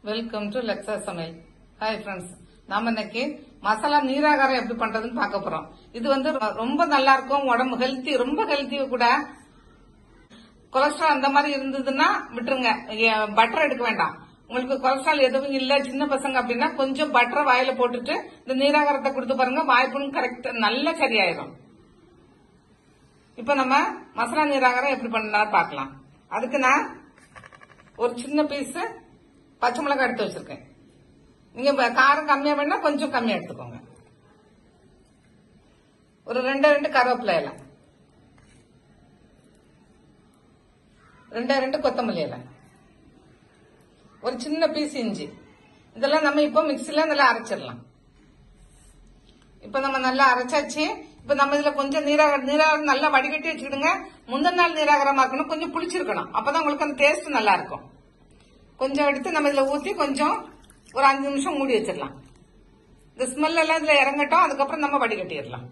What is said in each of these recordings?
welcome to லெக்ஸா சமையல் hi friends நாம இன்னைக்கு மசாலா நீராகாரம் எப்படி பண்றதுன்னு பார்க்க போறோம் இது வந்து ரொ- ரொம்ப நல்லா இருக்கும் உடம்பு ஹெல்த்தி ரொம்ப ஹெல்த்தி கூட கொலஸ்ட்ரால் அந்த மாதிரி இருந்ததுன்னா விட்டுருங்க பட்டர் எடுக்க வேண்டாம் உங்களுக்கு கொலஸ்ட்ரால் எதுவும் இல்ல சின்ன பசங்க அப்படின்னா கொஞ்சம் பட்டரை வாயில போட்டுட்டு இந்த நீராகாரத்தை கொடுத்து பாருங்க வாய்ப்புன்னு கரெக்ட் நல்லா சரியாயிரும் இப்ப நம்ம மசாலா நீராகாரம் எப்படி பண்ணலாம் பார்க்கலாம் அதுக்கு நான் ஒரு சின்ன பீஸ் பச்சை மிளகாய் எடுத்து வச்சிருக்கேன் நீங்க ப- காரம் கம்மியா வேணா கொஞ்சம் கம்மியா எடுத்துக்கோங்க ஒரு ரெண்டு ரெண்டு கருவேப்பிலை இலை ரெண்டு ரெண்டு கொத்தமல்லி இலை ஒரு சின்ன பீஸ் இஞ்சி இதெல்லாம் நம்ம இப்போ மிக்சில நல்லா அரைச்சிடலாம் இப்ப நம்ம நல்லா அரைச்சாச்சு இப்ப நம்ம இதுல கொஞ்சம் நீராக நீராக நல்லா வடிகட்டி வச்சுக்கிடுங்க முந்தின நாள் நீராகரமா இருக்கணும் கொஞ்சம் புளிச்சிருக்கணும் அப்பதான் உங்களுக்கு அந்த டேஸ்ட் நல்லா இருக்கும் கொஞ்சம் எடுத்து நம்ம இதுல ஊத்தி கொஞ்சம் ஒரு அஞ்சு நிமிஷம் மூடி வச்சிடலாம் இந்த ஸ்மெல் எல்லாம் இதுல இறங்கட்டும் அதுக்கப்புறம் நம்ம வடிகட்டிடலாம்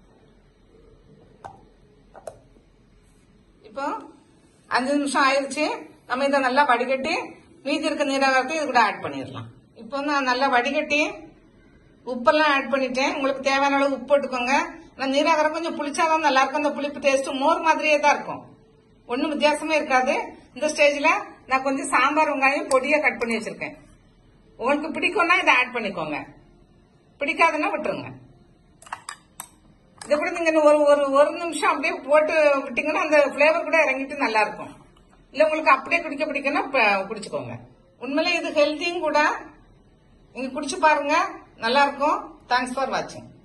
இப்போ அஞ்சு நிமிஷம் ஆயிடுச்சு நம்ம இதை நல்லா வடிகட்டி மீதி இருக்க நீராகரத்தை இது கூட ஆட் பண்ணிடலாம் இப்போ நான் நல்லா வடிகட்டி உப்பெல்லாம் ஆட் பண்ணிட்டேன் உங்களுக்கு தேவையான அளவு உப்பு போட்டுக்கோங்க நான் நீராகரம் கொஞ்சம் புளிச்சாதான் நல்லா இருக்கும் அந்த புளிப்பு டேஸ்ட் மோர் மாதிரியே தான் இருக்கும் ஒன்றும் வித்தியாசமே இருக்காது இந்த ஸ்டேஜ்ல நான் கொஞ்சம் சாம்பார் வெங்காயம் பொடியா கட் பண்ணி வச்சிருக்கேன் உங்களுக்கு பிடிக்கும்னா இதை ஆட் பண்ணிக்கோங்க பிடிக்காதுன்னா விட்டுருங்க இதை கூட நீங்க இன்னும் ஒரு ஒரு ஒரு நிமிஷம் அப்படியே போட்டு விட்டீங்கன்னா அந்த ஃபிளேவர் கூட இறங்கிட்டு நல்லா இருக்கும் இல்ல உங்களுக்கு அப்படியே குடிக்க பிடிக்குன்னா ப- குடிச்சுக்கோங்க உண்மையிலே இது ஹெல்த்தியும் கூட நீங்க குடிச்சு பாருங்க நல்லா இருக்கும் தேங்க்ஸ் ஃபார் வாட்சிங்